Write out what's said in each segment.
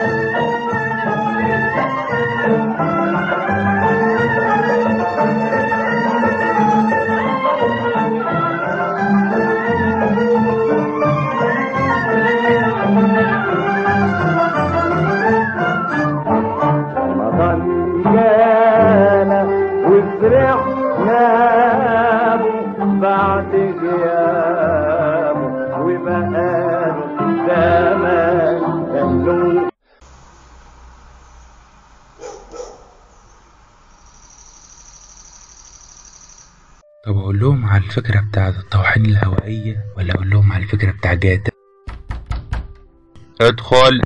رمضان جانا وفرحنا به بعد غيابه وبقاله زمان كانوا طب اقول لهم على الفكره بتاعه الطواحين الهوائيه ولا اقول لهم على الفكره بتاع جاتا ادخل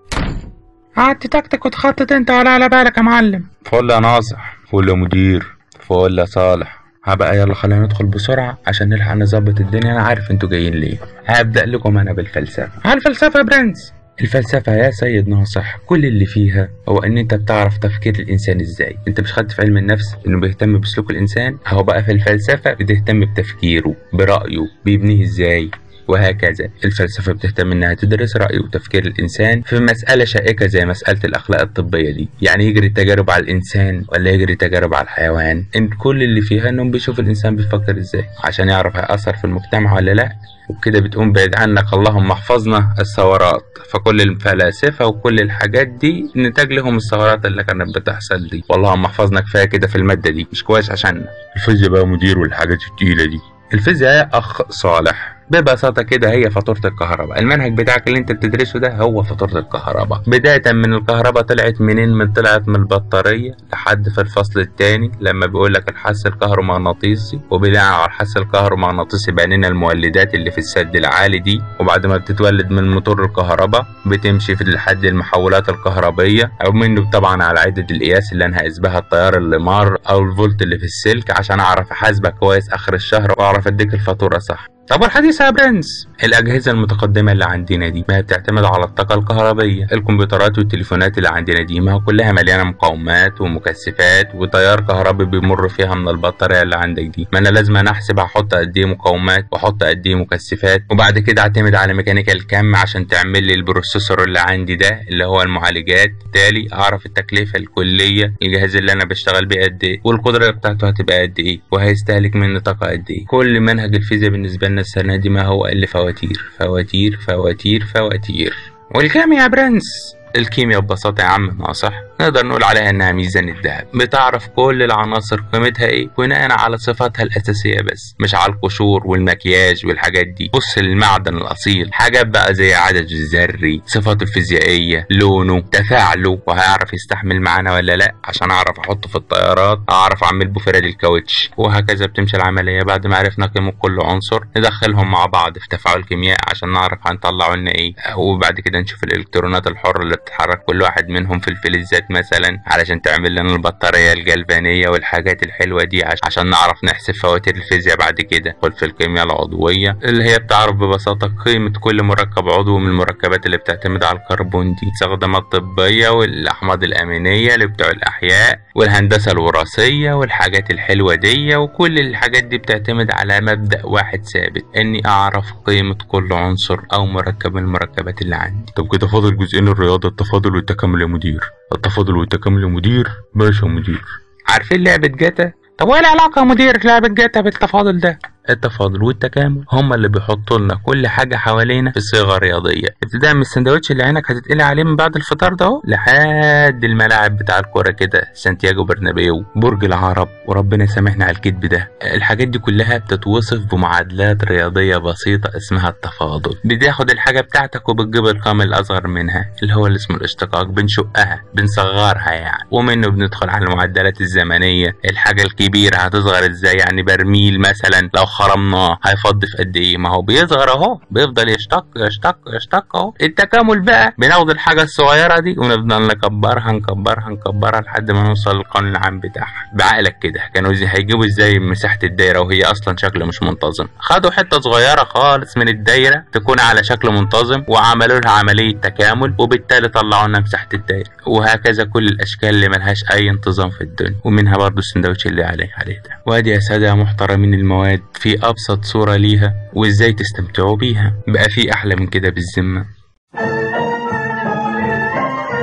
قعدت تكتك وتخطط انت ولا على بالك يا معلم فل يا ناصح فل يا مدير فل يا صالح هبقى يلا خلينا ندخل بسرعة عشان نلحق نظبط الدنيا أنا عارف انتوا جايين ليه هبدأ لكم أنا بالفلسفة على الفلسفة يا برنس الفلسفة يا سيد ناصح كل اللي فيها هو ان انت بتعرف تفكير الانسان ازاي انت مش خدت في علم النفس انه بيهتم بسلوك الانسان هو بقى في الفلسفة بتهتم بتفكيره برأيه بيبنيه ازاي وهكذا الفلسفة بتهتم إنها تدرس رأي وتفكير الإنسان في مسألة شائكة زي مسألة الأخلاق الطبية دي يعني يجري التجارب على الإنسان ولا يجري تجارب على الحيوان إن كل اللي فيها إنهم بيشوف الإنسان بيفكر إزاي عشان يعرف هيأثر في المجتمع ولا لأ وبكده بتقوم بعيد عنك اللهم احفظنا الثورات فكل الفلاسفة وكل الحاجات دي نتاج لهم الثورات اللي كانت بتحصل دي واللهم احفظنا كفاية كده في المادة دي مش كويس عشان الفيزياء بقى مدير والحاجات التقيلة دي الفيزياء يا أخ صالح ببساطة كده هي فاتورة الكهرباء المنهج بتاعك اللي انت بتدرسه ده هو فاتورة الكهرباء بداية من الكهرباء طلعت منين من طلعت من البطارية لحد في الفصل الثاني لما بيقول لك الحث الكهرومغناطيسي وبناء على الحث الكهرومغناطيسي بنينا المولدات اللي في السد العالي دي وبعد ما بتتولد من موتور الكهرباء بتمشي في لحد المحولات الكهربية او منه طبعا على عدة القياس اللي انا هقيس بها التيار اللي مر او الفولت اللي في السلك عشان اعرف احاسبك كويس اخر الشهر واعرف اديك الفاتورة صح طب والحديث يا برنس الأجهزة المتقدمة اللي عندنا دي ما هي بتعتمد على الطاقة الكهربية الكمبيوترات والتليفونات اللي عندنا دي ما هو كلها مليانة مقاومات ومكثفات وتيار كهربي بيمر فيها من البطارية اللي عندك دي ما أنا لازم أنا أحسب هحط قد إيه مقاومات وأحط قد إيه مكثفات وبعد كده أعتمد على ميكانيكا الكم عشان تعمل لي البروسيسور اللي عندي ده اللي هو المعالجات بالتالي أعرف التكلفة الكلية الجهاز اللي أنا بشتغل بيه قد إيه والقدرة بتاعته هتبقى قد إيه وهيستهلك مني طاقة قد إيه كل منهج الفيزياء بالنسبة لنا السنة دي ما هو إلا فواتير فواتير فواتير فواتير والكيمياء يا برنس الكيمياء ببساطة يا عم ناصح نقدر نقول عليها إنها ميزان الذهب بتعرف كل العناصر قيمتها إيه بناء على صفاتها الأساسية بس مش على القشور والمكياج والحاجات دي بص للمعدن الأصيل حاجات بقى زي عدد الذري صفاته الفيزيائية لونه تفاعله وهيعرف يستحمل معانا ولا لأ عشان أعرف أحطه في الطيارات أعرف أعمل بوفرة للكاوتش وهكذا بتمشي العملية بعد ما عرفنا قيمة كل عنصر ندخلهم مع بعض في تفاعل كيميائي عشان نعرف هنطلعوا لنا إيه وبعد كده نشوف الإلكترونات الحرة اللي بتتحرك كل واحد منهم في الفلزات مثلا علشان تعمل لنا البطارية الجلفانية والحاجات الحلوة دي عش- عشان نعرف نحسب فواتير الفيزياء بعد كده ندخل في الكيمياء العضوية اللي هي بتعرف ببساطة قيمة كل مركب عضو من المركبات اللي بتعتمد على الكربون دي الاستخدامات الطبية والأحماض الأمينية اللي بتوع الأحياء والهندسة الوراثية والحاجات الحلوة دي وكل الحاجات دي بتعتمد على مبدأ واحد ثابت إني أعرف قيمة كل عنصر أو مركب من المركبات اللي عندي طب كده فاضل جزئين الرياضة التفاضل والتكامل يا مدير التفاضل والتكامل يا مدير باشا يا مدير عارفين لعبة جاتا؟ طب وايه العلاقة يا مدير لعبة جاتا بالتفاضل ده؟ التفاضل والتكامل هما اللي بيحطوا لنا كل حاجة حوالينا في صيغة رياضية ابتداء من السندوتش اللي عينك هتتقلي عليه من بعد الفطار ده اهو لحد الملاعب بتاع الكورة كده سانتياغو برنابيو برج العرب وربنا يسامحنا على الكذب ده الحاجات دي كلها بتتوصف بمعادلات رياضية بسيطة اسمها التفاضل بتاخد الحاجة بتاعتك وبتجيب الرقم الأصغر منها اللي هو اللي اسمه الاشتقاق بنشقها بنصغرها يعني ومنه بندخل على المعدلات الزمنية الحاجة الكبيرة هتصغر ازاي يعني برميل مثلا لو خرمناه هيفضي في قد ايه ما هو بيصغر اهو بيفضل يشتق يشتق يشتق اهو التكامل بقى بناخد الحاجة الصغيرة دي ونفضل نكبرها نكبرها نكبرها لحد ما نوصل للقانون العام بتاعها بعقلك كده كانوا زي هيجيبوا ازاي مساحة الدايرة وهي اصلا شكل مش منتظم خدوا حتة صغيرة خالص من الدايرة تكون على شكل منتظم وعملوا لها عملية تكامل وبالتالي طلعوا لنا مساحة الدايرة وهكذا كل الاشكال اللي ملهاش اي انتظام في الدنيا ومنها برضو السندوتش اللي عليه عليه ده وادي يا سادة يا محترمين المواد في ابسط صورة ليها وازاي تستمتعوا بيها بقى في احلى من كده بالذمة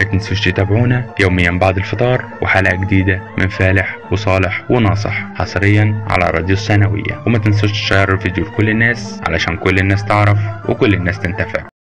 تنسوش تتابعونا يوميا بعد الفطار وحلقة جديدة من فالح وصالح وناصح حصريا على راديو الثانوية وما تنسوش تشيروا الفيديو لكل الناس علشان كل الناس تعرف وكل الناس تنتفع